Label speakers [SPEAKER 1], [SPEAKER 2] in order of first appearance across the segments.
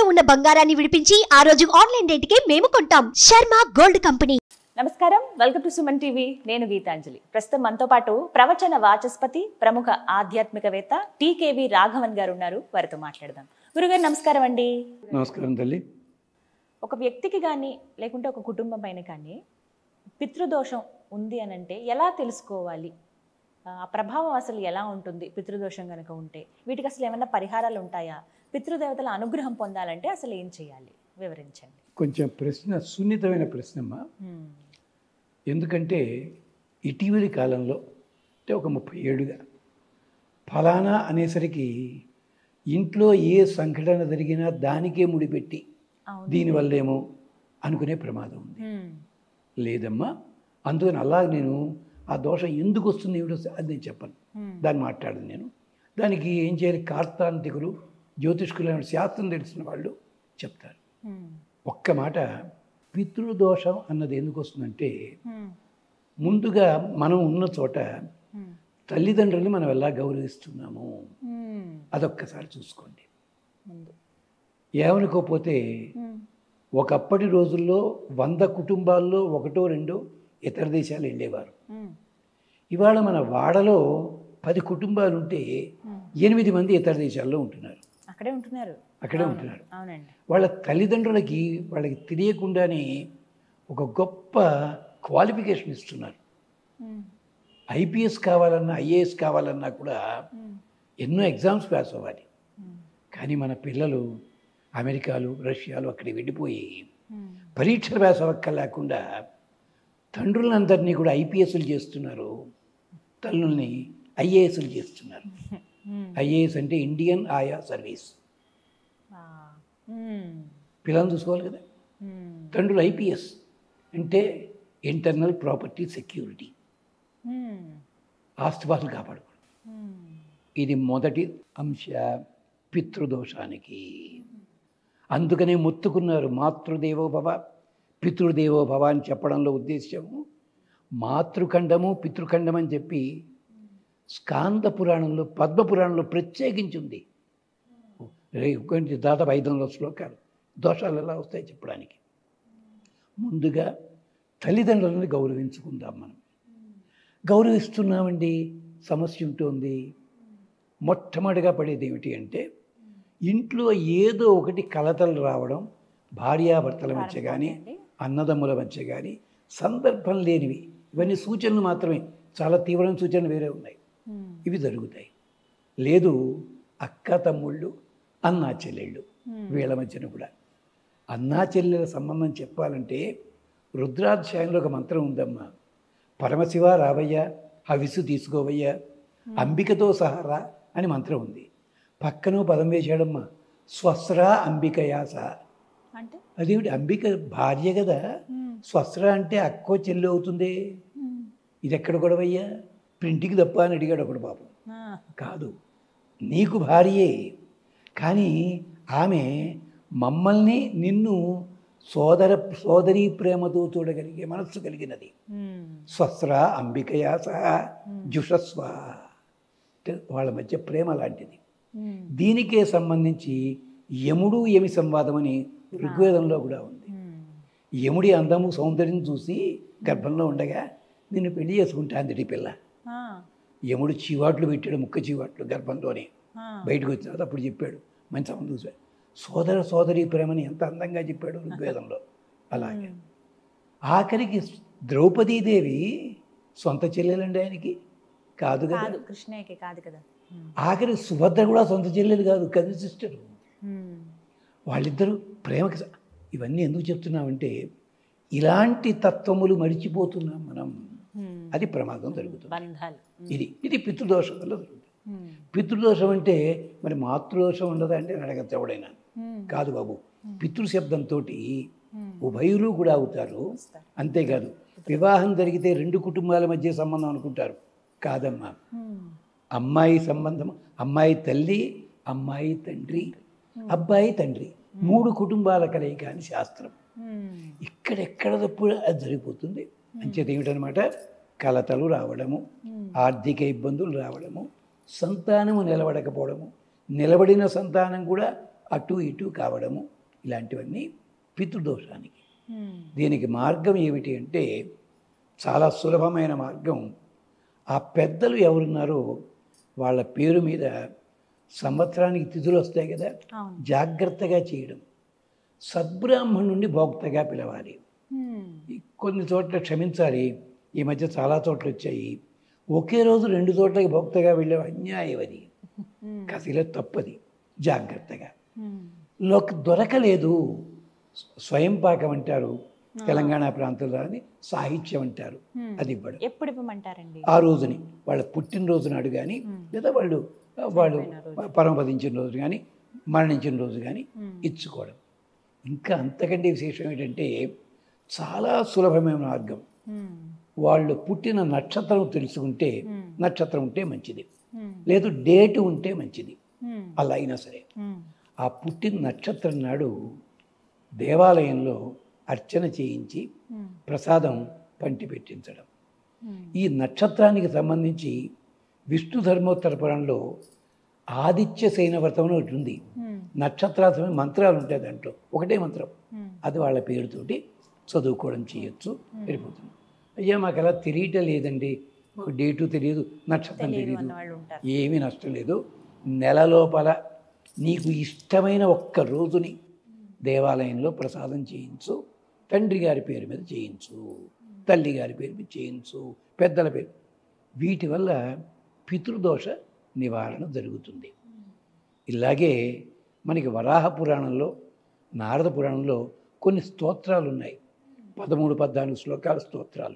[SPEAKER 1] ఉన్న బంగారాన్ని విడిపించి ఆ రోజు ఆన్లైన్ రేటుకే మేము కొంటాం శర్మ గోల్డ్ కంపెనీ
[SPEAKER 2] నమస్కారం వెల్కమ్ టు సుమన్ టీవీ నేను గీతాంజలి ప్రస్తుతం మనతో పాటు ప్రవచన వాచస్పతి ప్రముఖ ఆధ్యాత్మికవేత్త టీకేవి రాఘవన్ గారు ఉన్నారు వారితో మాట్లాడదాం గురుగారు నమస్కారం అండి
[SPEAKER 3] నమస్కారం తల్లి
[SPEAKER 2] ఒక వ్యక్తికి కానీ లేకుంటే ఒక కుటుంబం పైన కానీ పితృదోషం ఉంది అని అంటే ఎలా తెలుసుకోవాలి ఆ ప్రభావం అసలు ఎలా ఉంటుంది పితృదోషం కనుక ఉంటే వీటికి అసలు ఏమైనా పరిహారాలు ఉంటాయా పితృదేవతల అనుగ్రహం పొందాలంటే అసలు ఏం చేయాలి వివరించండి
[SPEAKER 3] కొంచెం ప్రశ్న సున్నితమైన ప్రశ్నమ్మా
[SPEAKER 2] హ్మ్.
[SPEAKER 3] ఎందుకంటే ఇటీవలి కాలంలో అంటే ఒక ముప్పై ఏడుగా ఫలానా అనేసరికి ఇంట్లో ఏ సంఘటన జరిగినా దానికే ముడిపెట్టి
[SPEAKER 2] అవును
[SPEAKER 3] దీనివల్లేమో అనుకునే ప్రమాదం ఉంది
[SPEAKER 2] హ్మ్.
[SPEAKER 3] లేదమ్మా అందుకని అలా నేను ఆ దోషం ఎందుకు వస్తుంది ఏమిటో అది నేను చెప్పను
[SPEAKER 2] హ్మ్.
[SPEAKER 3] దాన్ని మాట్లాడను నేను దానికి ఏం చేయాలి కార్తాంతికులు జ్యోతిష్కులు శాస్త్రం తెలిసిన వాళ్ళు చెప్తారు
[SPEAKER 2] హ్మ్.
[SPEAKER 3] ఒక్క మాట పితృదోషం అన్నది ఎందుకు వస్తుందంటే
[SPEAKER 2] హ్మ్.
[SPEAKER 3] ముందుగా మనం ఉన్న చోట
[SPEAKER 2] హ్మ్.
[SPEAKER 3] తల్లిదండ్రుల్ని మనం ఎలా గౌరవిస్తున్నాము
[SPEAKER 2] హ్మ్.
[SPEAKER 3] అదొక్కసారి చూసుకోండి
[SPEAKER 2] ముందు
[SPEAKER 3] ఏమనుకోపోతే
[SPEAKER 2] హ్మ్.
[SPEAKER 3] ఒకప్పటి రోజుల్లో వంద కుటుంబాల్లో ఒకటో రెండో ఇతర దేశాలు వెళ్ళేవారు
[SPEAKER 2] హ్మ్.
[SPEAKER 3] ఇవాళ మన వాడలో పది కుటుంబాలు ఉంటే
[SPEAKER 2] హ్మ్.
[SPEAKER 3] ఎనిమిది మంది ఇతర దేశాల్లో ఉంటున్నారు
[SPEAKER 2] అక్కడే ఉంటున్నారు
[SPEAKER 3] అక్కడే
[SPEAKER 2] అవును.
[SPEAKER 3] ఉంటున్నారు
[SPEAKER 2] అవునండి
[SPEAKER 3] వాళ్ళ తల్లిదండ్రులకి వాళ్ళకి తెలియకుండానే ఒక గొప్ప క్వాలిఫికేషన్ ఇస్తున్నారు
[SPEAKER 2] హ్మ్.
[SPEAKER 3] ఐపీఎస్ కావాలన్నా ఐఏఎస్ కావాలన్నా కూడా
[SPEAKER 2] హ్మ్.
[SPEAKER 3] ఎన్నో ఎగ్జామ్స్ పాస్ అవ్వాలి
[SPEAKER 2] హ్మ్.
[SPEAKER 3] కానీ మన పిల్లలు అమెరికాలు రష్యాలు అక్కడికి వెళ్ళిపోయి
[SPEAKER 2] హ్మ్.
[SPEAKER 3] పరీక్షలు పాస్ అవ్వక్క లేకుండా తండ్రులందరినీ కూడా ఐపీఎస్లు చేస్తున్నారు తల్లుల్ని ఐఏఎస్లు చేస్తున్నారు
[SPEAKER 2] హ్మ్.
[SPEAKER 3] ఐఏఎస్ అంటే ఇండియన్ ఆయా సర్వీస్
[SPEAKER 2] ఆ. హ్మ్.
[SPEAKER 3] పిల్లల్ని చూసుకోవాలి కదా
[SPEAKER 2] హ్మ్.
[SPEAKER 3] తండ్రులు ఐపీఎస్ అంటే ఇంటర్నల్ ప్రాపర్టీ సెక్యూరిటీ
[SPEAKER 2] హ్మ్.
[SPEAKER 3] ఆస్తిపాస్తులు కాపాడుకోవడం
[SPEAKER 2] హ్మ్.
[SPEAKER 3] ఇది మొదటి అంశ పితృదోషానికి అందుకనే మొత్తుకున్నారు మాతృదేవో భవ పితృదేవో భవ అని చెప్పడంలో ఉద్దేశము మాతృఖండము పితృఖండం అని చెప్పి స్కాంద పురాణంలో పద్మ పురాణంలో ప్రత్యేకించి ఉంది రే- దాదాపు ఐదు వందల శ్లోకాలు దోషాలు ఎలా వస్తాయి చెప్పడానికి ముందుగా తల్లిదండ్రులను గౌరవించుకుందాం మనం గౌరవిస్తున్నామండి సమస్య ఉంటుంది మొట్టమొదటిగా పడేది ఏమిటి అంటే ఇంట్లో ఏదో ఒకటి కలతలు రావడం భార్యాభర్తల మధ్య కానీ
[SPEAKER 2] అండి.
[SPEAKER 3] అన్నదమ్ముల మధ్య కానీ సందర్భం లేనివి ఇవన్నీ సూచనలు మాత్రమే చాలా తీవ్రమైన సూచనలు వేరే ఉన్నాయి
[SPEAKER 2] హ్మ్.
[SPEAKER 3] ఇవి జరుగుతాయి లేదు అక్క తమ్ముళ్ళు అన్నా చెల్లెళ్ళు
[SPEAKER 2] Hmm.
[SPEAKER 3] వీళ్ళ మధ్యన కూడా అన్నా చెల్లెల సంబంధం చెప్పాలంటే రుద్రాధ్యాయంలో ఒక మంత్రం ఉందమ్మా పరమశివ రావయ్యా హవిస్సు తీసుకోవయ్యా అంబికతో సహారా అని మంత్రం ఉంది పక్కన పదం వేశాడమ్మా స్వస్రా అంబికయాస
[SPEAKER 2] అంటే
[SPEAKER 3] అదేమిటి అంబిక భార్య కదా
[SPEAKER 2] హ్మ్.
[SPEAKER 3] స్వస్ర అంటే అక్కో చెల్లి అవుతుంది
[SPEAKER 2] హ్మ్.
[SPEAKER 3] ఇది ఎక్కడ గొడవయ్యా ప్రింటింగ్ తప్ప అని అడిగాడు ఒకడు పాపం
[SPEAKER 2] ఆ.
[SPEAKER 3] కాదు నీకు భార్యే కానీ ఆమె మమ్మల్ని నిన్ను సోదర సోదరీ ప్రేమతో చూడగలిగే మనస్సు కలిగినది
[SPEAKER 2] హ్మ్.
[SPEAKER 3] స్వస్ర అంబికయా సహా జుషస్వ అంటే వాళ్ళ మధ్య ప్రేమ లాంటిది
[SPEAKER 2] హ్మ్.
[SPEAKER 3] దీనికే సంబంధించి యముడు యమి సంవాదం అని ఋగ్వేదంలో కూడా ఉంది
[SPEAKER 2] హ్మ్.
[SPEAKER 3] యముడి అందము సౌందర్యం చూసి గర్భంలో ఉండగా నిన్ను పెళ్లి చేసుకుంటా అందడి పిల్ల
[SPEAKER 2] ఆ.
[SPEAKER 3] యముడు చీవాట్లు పెట్టాడు ముక్క చీవాట్లు గర్భంలోనే
[SPEAKER 2] ఆ.
[SPEAKER 3] బయటకు వచ్చిన తర్వాత అప్పుడు చెప్పాడు మంచి సంబంధం చూశాడు సోదర సోదరి ప్రేమని ఎంత అందంగా చెప్పాడు ఋగ్వేదంలో అలాగే
[SPEAKER 2] హ్మ్.
[SPEAKER 3] ఆఖరికి ద్రౌపదీదేవి సొంత చెల్లెలండి ఆయనకి కాదు కదా
[SPEAKER 2] కాదు కృష్ణయ్యకి కాదు కదా హ్మ్.
[SPEAKER 3] ఆఖరి సుభద్ర కూడా సొంత చెల్లెలు కాదు కజిన్ సిస్టర్
[SPEAKER 2] హ్మ్.
[SPEAKER 3] వాళ్ళిద్దరూ ప్రేమకి స- ఇవన్నీ ఎందుకు చెప్తున్నామంటే ఇలాంటి తత్వములు మరిచిపోతున్నాం మనం
[SPEAKER 2] హ్మ్.
[SPEAKER 3] అది ప్రమాదం జరుగుతుంది
[SPEAKER 2] బంధాలు హ్మ్.
[SPEAKER 3] ఇది ఇది పితృదోషం వల్ల జరుగుతుంది
[SPEAKER 2] హ్మ్.
[SPEAKER 3] పితృదోషం అంటే మరి మాతృదోషం ఉండదా అంటే అని అడగచ్చు ఎవడైనా
[SPEAKER 2] హ్మ్.
[SPEAKER 3] కాదు బాబు పితృశబ్దంతో
[SPEAKER 2] హ్మ్.
[SPEAKER 3] ఉభయులు కూడా అవుతారు
[SPEAKER 2] వస్తారు.
[SPEAKER 3] అంతేకాదు వివాహం జరిగితే రెండు కుటుంబాల మధ్య సంబంధం అనుకుంటారు కాదమ్మా
[SPEAKER 2] హ్మ్.
[SPEAKER 3] అమ్మాయి సంబంధం అమ్మాయి తల్లి అమ్మాయి తండ్రి అబ్బాయి తండ్రి మూడు కుటుంబాల కలయిక అని శాస్త్రం
[SPEAKER 2] హ్మ్.
[SPEAKER 3] ఇక్కడెక్కడ తప్పుడు అది జరిగిపోతుంది అంచేత ఏమిటనమాట కలతలు రావడము
[SPEAKER 2] హ్మ్.
[SPEAKER 3] ఆర్థిక ఇబ్బందులు రావడము సంతానము నిలబడకపోవడము నిలబడిన సంతానం కూడా అటు ఇటు కావడము ఇలాంటివన్నీ పితృదోషానికి
[SPEAKER 2] ఉమ్,
[SPEAKER 3] దీనికి మార్గం ఏమిటి అంటే చాలా సులభమైన మార్గం ఆ పెద్దలు ఎవరున్నారో వాళ్ళ పేరు మీద సంవత్సరానికి తిథులు వస్తాయి కదా
[SPEAKER 2] అవును
[SPEAKER 3] జాగ్రత్తగా చేయడం సద్బ్రాహ్మణుడిని భోక్తగా పిలవాలి
[SPEAKER 2] ఉమ్,
[SPEAKER 3] ఈ కొన్ని చోట్ల క్షమించాలి ఈ మధ్య చాలా చోట్ల వచ్చాయి ఒకే రోజు రెండు చోట్లకి భోక్తగా వెళ్ళే అన్యాయం అది
[SPEAKER 2] ఉమ్,
[SPEAKER 3] కసిలో తప్పది జాగ్రత్తగా
[SPEAKER 2] ఉమ్,
[SPEAKER 3] లోకి దొరకలేదు స్వయం పాకం అంటారు తెలంగాణ ప్రాంతంలో అది సాహిత్యం అంటారు
[SPEAKER 2] Hmm.
[SPEAKER 3] అది ఇవ్వడం
[SPEAKER 2] ఎప్పుడు ఇవ్వమంటారండి
[SPEAKER 3] ఆ రోజుని వాళ్ళ పుట్టినరోజు నాడు కానీ లేదా వాళ్ళు వాళ్ళు పరమపదించిన రోజు కానీ మరణించిన రోజు కానీ
[SPEAKER 2] Hmm.
[SPEAKER 3] ఇచ్చుకోవడం ఇంకా అంతకంటే విశేషం ఏంటంటే చాలా సులభమైన మార్గం
[SPEAKER 2] ఉమ్,
[SPEAKER 3] వాళ్ళు పుట్టిన నక్షత్రం తెలుసుకుంటే
[SPEAKER 2] Hmm.
[SPEAKER 3] నక్షత్రం ఉంటే మంచిది
[SPEAKER 2] ఉమ్,
[SPEAKER 3] లేదు డేటు ఉంటే మంచిది
[SPEAKER 2] ఉమ్,
[SPEAKER 3] అలా అయినా సరే
[SPEAKER 2] ఉమ్,
[SPEAKER 3] ఆ పుట్టిన నక్షత్రం నాడు దేవాలయంలో అర్చన చేయించి
[SPEAKER 2] ఉమ్,
[SPEAKER 3] ప్రసాదం పంటి పెట్టించడం
[SPEAKER 2] ఉమ్,
[SPEAKER 3] ఈ నక్షత్రానికి సంబంధించి విష్ణు ధర్మోత్తర పురాణంలో ఆదిత్య శయన వ్రతం అని ఒకటి ఉంది
[SPEAKER 2] ఉమ్,
[SPEAKER 3] నక్షత్రాలు మంత్రాలు ఉంటాయి దాంట్లో ఒకటే మంత్రం
[SPEAKER 2] ఉమ్,
[SPEAKER 3] అది వాళ్ళ పేరుతోటి చదువుకోవడం చేయొచ్చు వెళ్ళిపోతుంది అయ్యా మాకు అలా తెలియటం లేదండి మాకు డేటు తెలియదు నక్షత్రం
[SPEAKER 2] తెలియదు
[SPEAKER 3] తెలియదు
[SPEAKER 2] అన్న వాళ్ళు ఉంటారు
[SPEAKER 3] ఏమీ నష్టం లేదు నెల లోపల నీకు ఇష్టమైన ఒక్క రోజుని దేవాలయంలో ప్రసాదం చేయించు తండ్రి గారి పేరు మీద చేయించు తల్లి గారి పేరు మీద చేయించు పెద్దల పేరు వీటి వల్ల పితృదోష నివారణ జరుగుతుంది ఇలాగే మనకి వరాహ పురాణంలో నారద పురాణంలో కొన్ని స్తోత్రాలు ఉన్నాయి పదమూడు పద్నాలుగు శ్లోకాల స్తోత్రాలు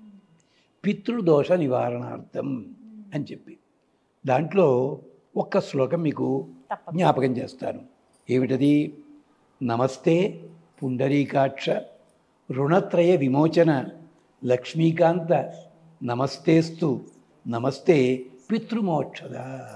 [SPEAKER 3] పితృదోష నివారణార్థం అని చెప్పి దాంట్లో ఒక్క శ్లోకం మీకు
[SPEAKER 2] తప్పకుండా.
[SPEAKER 3] జ్ఞాపకం చేస్తాను ఏమిటది నమస్తే పుండరీకాక్ష రుణత్రయ విమోచన లక్ష్మీకాంత నమస్తేస్తు నమస్తే పితృమోక్షద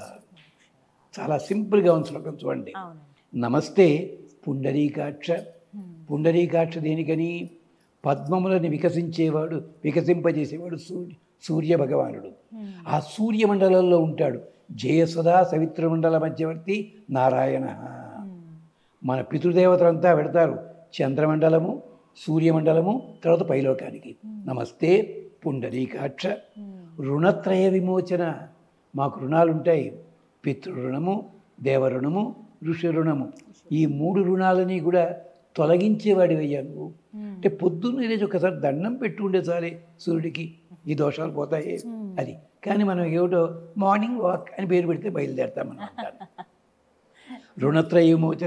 [SPEAKER 3] చాలా సింపుల్గా ఉంది శ్లోకం చూడండి
[SPEAKER 2] అవునండి
[SPEAKER 3] నమస్తే పుండరీకాక్ష పుండరీకాక్ష దేనికని పద్మములను వికసించేవాడు వికసింపజేసేవాడు సూర్య సూర్య భగవానుడు ఆ సూర్యమండలంలో ఉంటాడు జయసదా సవిత్రమండల మధ్యవర్తి నారాయణ మన పితృదేవతలంతా పెడతారు చంద్రమండలము సూర్యమండలము తర్వాత పైలోకానికి నమస్తే పుండరీకాక్ష రుణత్రయ విమోచన మాకు రుణాలు ఉంటాయి పితృరుణము దేవరుణము ఋషి రుణము ఈ మూడు రుణాలని కూడా తొలగించేవాడివయ్యా నువ్వు అంటే పొద్దున్న లేచి ఒకసారి దండం పెట్టి ఉండే చాలే సూర్యుడికి ఈ దోషాలు పోతాయి అది కానీ మనం ఏమిటో మార్నింగ్ వాక్ అని పేరు పెడితే బయలుదేరతాం మనం అంటాను రుణత్రయ విమోచన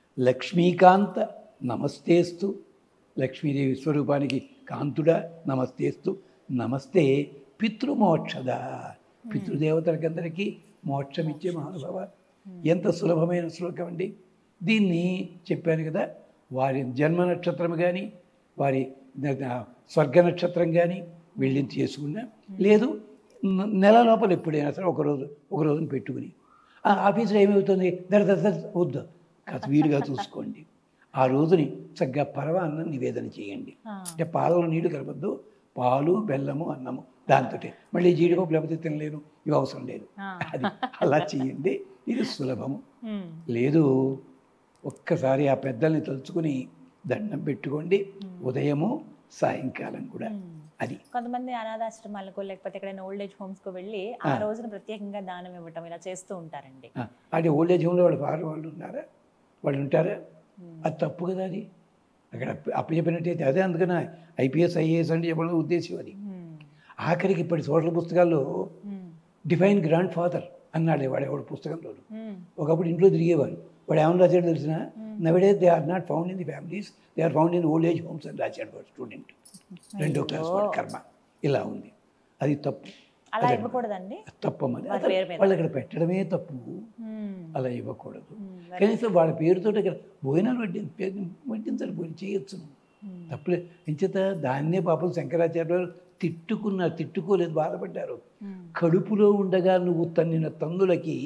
[SPEAKER 3] లక్ష్మీకాంత నమస్తేస్తు లక్ష్మీదేవి స్వరూపానికి కాంతుడా నమస్తేస్తు నమస్తే పితృమోక్షద పితృదేవతలకందరికీ మోక్షం ఇచ్చే మహానుభావ ఎంత సులభమైన శ్లోకం అండి దీన్ని చెప్పాను కదా వారి జన్మ నక్షత్రం కానీ వారి న- స్వర్గ నక్షత్రం కానీ వెళ్ళి చేసుకున్నా లేదు న- నెల లోపల ఎప్పుడైనా సరే ఒక రోజు ఒక రోజున పెట్టుకుని ఆ ఆఫీసులో ఏమవుతుంది దర దర దర వద్దు కాస్త వీలుగా చూసుకోండి ఆ రోజుని చక్కగా పరవాన్నం నివేదన చేయండి
[SPEAKER 2] ఆ.
[SPEAKER 3] అంటే పాలలో నీళ్లు కలపద్దు పాలు బెల్లము అన్నము దాంతో మళ్ళీ జీడిపప్పు లేకపోతే తినలేను ఇవి అవసరం లేదు
[SPEAKER 2] ఆ.
[SPEAKER 3] అది అలా చేయండి ఇది సులభము
[SPEAKER 2] ఉమ్,
[SPEAKER 3] లేదు ఒక్కసారి ఆ పెద్దల్ని తలుచుకుని దండం పెట్టుకోండి ఉదయము సాయంకాలం కూడా
[SPEAKER 2] ఉమ్.
[SPEAKER 3] అది
[SPEAKER 2] కొంతమంది అనాథాశ్రమాలకు లేకపోతే ఎక్కడైనా ఓల్డ్ ఏజ్ హోమ్స్ కు వెళ్ళి ఆ రోజున ప్రత్యేకంగా దానం ఇవ్వటం ఇలా చేస్తూ ఉంటారండి
[SPEAKER 3] ఆ, అంటే ఓల్డ్ ఏజ్ హోమ్లో వాళ్ళు ఫారెన్ వాళ్ళు ఉన్నారా వాళ్ళు ఉంటారా అది తప్పు కదా అది అక్కడ అప్పు చెప్పినట్టయితే అదే అందుకని ఐపీఎస్ ఐఏఎస్ అంటే చెప్పడం ఉద్దేశం అది
[SPEAKER 2] ఉమ్,
[SPEAKER 3] ఆఖరికి ఇప్పటి సోషల్ పుస్తకాల్లో
[SPEAKER 2] ఉమ్,
[SPEAKER 3] డిఫైన్ గ్రాండ్ ఫాదర్ అన్నాడు వాడు ఎవడు పుస్తకంలో
[SPEAKER 2] ఉమ్,
[SPEAKER 3] ఒకప్పుడు ఇంట్లో తిరిగేవారు వాడు ఏమని రాశాడు తెలిసిన nowadays they are not found in the families they are found in old age homes అని రాశాడు వాడు స్టూడెంట్ రెండో క్లాస్ వాడు కర్మ ఇలా ఉంది అది తప్పు
[SPEAKER 2] అలా ఇవ్వకూడదండి
[SPEAKER 3] తప్పమని
[SPEAKER 2] వాళ్ళ పేరు మీద.
[SPEAKER 3] వాళ్ళు అక్కడ పెట్టడమే తప్పు
[SPEAKER 2] ఉమ్,
[SPEAKER 3] అలా ఇవ్వకూడదు
[SPEAKER 2] ఉమ్,
[SPEAKER 3] కనీసం వాళ్ళ పేరుతో ఇక్కడ భోజనాలు వడ్డి వడ్డించాలి భోజనం చేయొచ్చు
[SPEAKER 2] ఉమ్,
[SPEAKER 3] తప్పులే ఎంచేత దాన్నే పాపం శంకరాచార్య వారు తిట్టుకున్నారు తిట్టుకోలేదు బాధపడ్డారు
[SPEAKER 2] ఉమ్,
[SPEAKER 3] కడుపులో ఉండగా నువ్వు తన్నిన తన్నులకి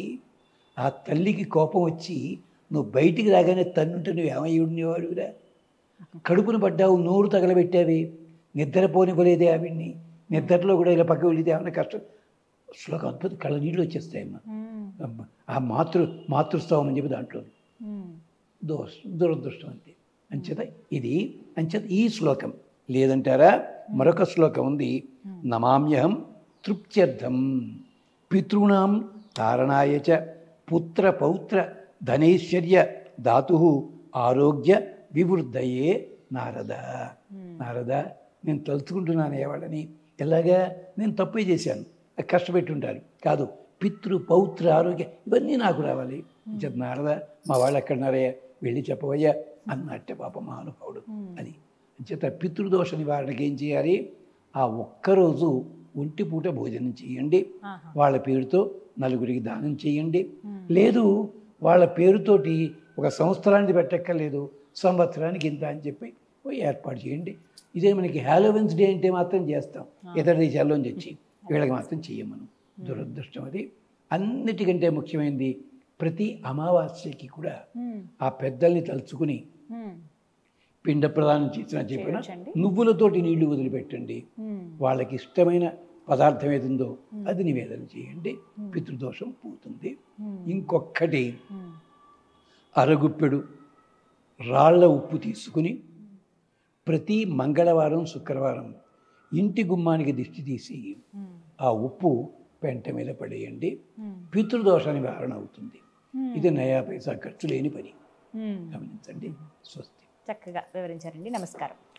[SPEAKER 3] ఆ తల్లికి కోపం వచ్చి నువ్వు బయటికి రాగానే తన్నుంటే నువ్వు ఏమై ఉండేవాడురా కడుపును పడ్డావు నోరు తగలబెట్టావి నిద్రపోనివ్వలేదే ఆవిడ్ని నిద్రలో కూడా ఇలా పక్క వెళితే ఏమైనా కష్టం శ్లోకం అద్భుతం కళ్ళ నీళ్ళు వచ్చేస్తాయమ్మా
[SPEAKER 2] ఉమ్,
[SPEAKER 3] అమ్మ, ఆ మాతృ మాతృస్థావం అని చెప్పి దాంట్లో
[SPEAKER 2] ఉమ్,
[SPEAKER 3] దోష దురదృష్టం అంతే అంచేత ఇది అంచేత ఈ శ్లోకం లేదంటారా మరొక శ్లోకం ఉంది నమామ్యహం తృప్త్యర్థం పితॄణాం తారణాయ చ పుత్ర పౌత్ర ధనైశ్వర్య ధాతు ఆరోగ్య వివృద్ధయే నారద నారద నేను తలుచుకుంటున్నాను ఏవాళ్ళని ఎలాగా నేను తప్పే చేశాను అది కష్టపెట్టుంటారు కాదు పితృ పౌత్ర ఆరోగ్య ఇవన్నీ నాకు రావాలి చెప్ప నారద మా వాళ్ళు ఎక్కడున్నారయ్యా వెళ్ళి చెప్పవయ్యా అన్నట్టే పాప మహానుభావుడు అది చేత పితృదోష నివారణకి ఏం చేయాలి ఆ ఒక్కరోజు ఒంటి పూట భోజనం చేయండి
[SPEAKER 2] ఆహా.
[SPEAKER 3] వాళ్ళ పేరుతో నలుగురికి దానం చేయండి లేదు వాళ్ళ పేరుతోటి ఒక సంవత్సరానికి పెట్టక్కర్లేదు సంవత్సరానికి ఇంత అని చెప్పి ఓ ఏర్పాటు చేయండి ఇదే మనకి హాలోవిన్స్ డే అంటే మాత్రం చేస్తాం ఇతర దేశాల్లోంచి వచ్చి వీళ్ళకి మాత్రం చెయ్యం మనం దురదృష్టం అది అన్నిటికంటే ముఖ్యమైనది ప్రతి అమావాస్యకి కూడా
[SPEAKER 2] మ్మ్.
[SPEAKER 3] ఆ పెద్దల్ని తలుచుకుని
[SPEAKER 2] మ్మ్.
[SPEAKER 3] పిండ ప్రదానం చేసిన చెప్పిన
[SPEAKER 2] చేయొచ్చండి.
[SPEAKER 3] నువ్వులతోటి నీళ్లు వదిలిపెట్టండి
[SPEAKER 2] మ్మ్.
[SPEAKER 3] వాళ్ళకి ఇష్టమైన పదార్థం ఏదుందో అది నివేదన చేయండి పితృదోషం పోతుంది ఇంకొక్కటి
[SPEAKER 2] మ్మ్.
[SPEAKER 3] అరగుప్పెడు రాళ్ల ఉప్పు తీసుకుని ప్రతి మంగళవారం శుక్రవారం ఇంటి గుమ్మానికి దిష్టి తీసి
[SPEAKER 2] మ్మ్.
[SPEAKER 3] ఆ ఉప్పు పెంట మీద పడేయండి
[SPEAKER 2] మ్మ్.
[SPEAKER 3] పితృదోష నివారణ అవుతుంది
[SPEAKER 2] మ్మ్.
[SPEAKER 3] ఇది నయా పైసా ఖర్చు లేని పని
[SPEAKER 2] మ్మ్.
[SPEAKER 3] గమనించండి స్వస్తి
[SPEAKER 2] చక్కగా వివరించారండి నమస్కారం